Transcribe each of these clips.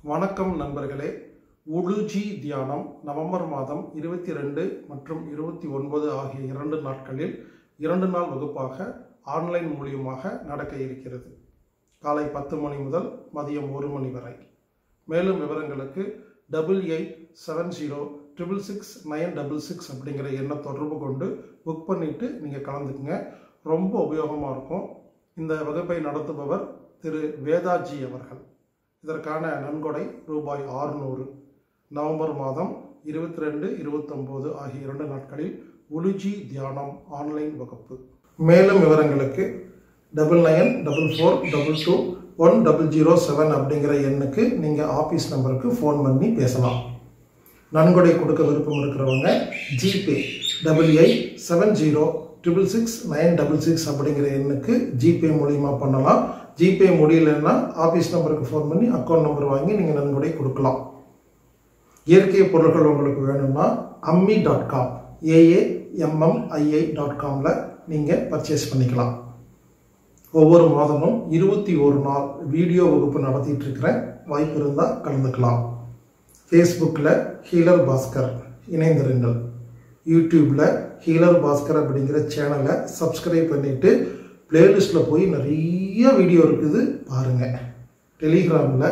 வணக்கம் நண்பர்களே உடுஜி தியானம் நவம்பர் மாதம் இருபத்தி ரெண்டு மற்றும் இருபத்தி ஒன்பது ஆகிய இரண்டு நாட்களில் இரண்டு நாள் வகுப்பாக ஆன்லைன் மூலியமாக நடக்க இருக்கிறது காலை பத்து மணி முதல் மதியம் ஒரு மணி வரை மேலும் விவரங்களுக்கு double eight seven zero triple six nine double six அப்படிங்கிற எண்ணை தொடர்பு கொண்டு புக் பண்ணிவிட்டு நீங்கள் கலந்துக்குங்க ரொம்ப உபயோகமாக இருக்கும் இந்த வகுப்பை நடத்துபவர் திரு வேதாஜி அவர்கள் இதற்கான நன்கொடை ரூபாய் ஆறுநூறு நவம்பர் மாதம் இருபத்தி ரெண்டு இருபத்தொம்போது ஆகிய இரண்டு நாட்களில் உலுஜி தியானம் ஆன்லைன் வகுப்பு மேலும் விவரங்களுக்கு double nine double four double two one double zero seven அப்படிங்கிற எண்ணுக்கு நீங்கள் ஆஃபீஸ் நம்பருக்கு ஃபோன் பண்ணி பேசலாம் நன்கொடை கொடுக்க விருப்பம் இருக்கிறவங்க GPay double eight seven zero triple six nine double six அப்படிங்கிற எண்ணுக்கு ஜிபே மூலியமாக பண்ணலாம் ஜிபே முடியலன்னா ஆஃபீஸ் நம்பருக்கு ஃபோன் பண்ணி அக்கௌண்ட் நம்பர் வாங்கி நீங்கள் நன்கொடை கொடுக்கலாம் இயற்கை பொருட்கள் உங்களுக்கு வேணும்னா Ammi dot com AAMMII dot காமில் நீங்கள் பர்ச்சேஸ் பண்ணிக்கலாம் ஒவ்வொரு மாதமும் இருபத்தி ஒரு நாள் வீடியோ வகுப்பு நடத்திட்டு இருக்கிறேன் வாய்ப்பு இருந்தால் கலந்துக்கலாம் ஃபேஸ்புக்கில் ஹீலர் பாஸ்கர் இணைந்திருங்கள் யூடியூப்பில் ஹீலர் பாஸ்கர் அப்படிங்கிற சேனலை சப்ஸ்கிரைப் பண்ணிவிட்டு பிளேலிஸ்ட்டில் போய் நிறைய வீடியோ இருக்குது பாருங்கள் டெலிகிராமில்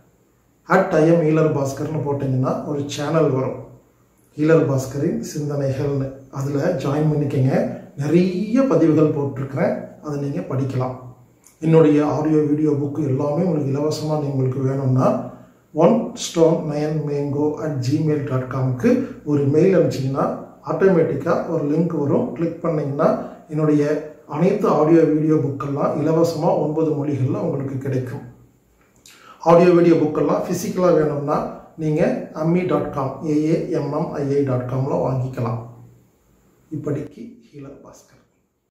அட் ஐஎம் ஹீலர் பாஸ்கர்னு போட்டிங்கன்னா ஒரு சேனல் வரும் ஹீலர் பாஸ்கரின் சிந்தனைகள்னு அதில் ஜாயின் பண்ணிக்கங்க நிறைய பதிவுகள் போட்டிருக்கிறேன் அதை நீங்கள் படிக்கலாம் என்னுடைய ஆடியோ வீடியோ புக்கு எல்லாமே உங்களுக்கு இலவசமாக உங்களுக்கு வேணும்னா one stone nine mango at Gmail dot காமுக்கு ஒரு மெயில் அனுப்பிச்சிங்கன்னா ஆட்டோமேட்டிக்காக ஒரு லிங்க் வரும் கிளிக் பண்ணிங்கன்னா என்னுடைய அனைத்து ஆடியோ வீடியோ புக்கெல்லாம் இலவசமாக ஒன்பது மொழிகளில் உங்களுக்கு கிடைக்கும் ஆடியோ வீடியோ புக்கெல்லாம் ஃபிசிக்கலாக வேணும்னா நீங்கள் Ammi dot com AAMMII dot காமில் வாங்கிக்கலாம் இப்படிக்கு ஹீலர் பாஸ்கர்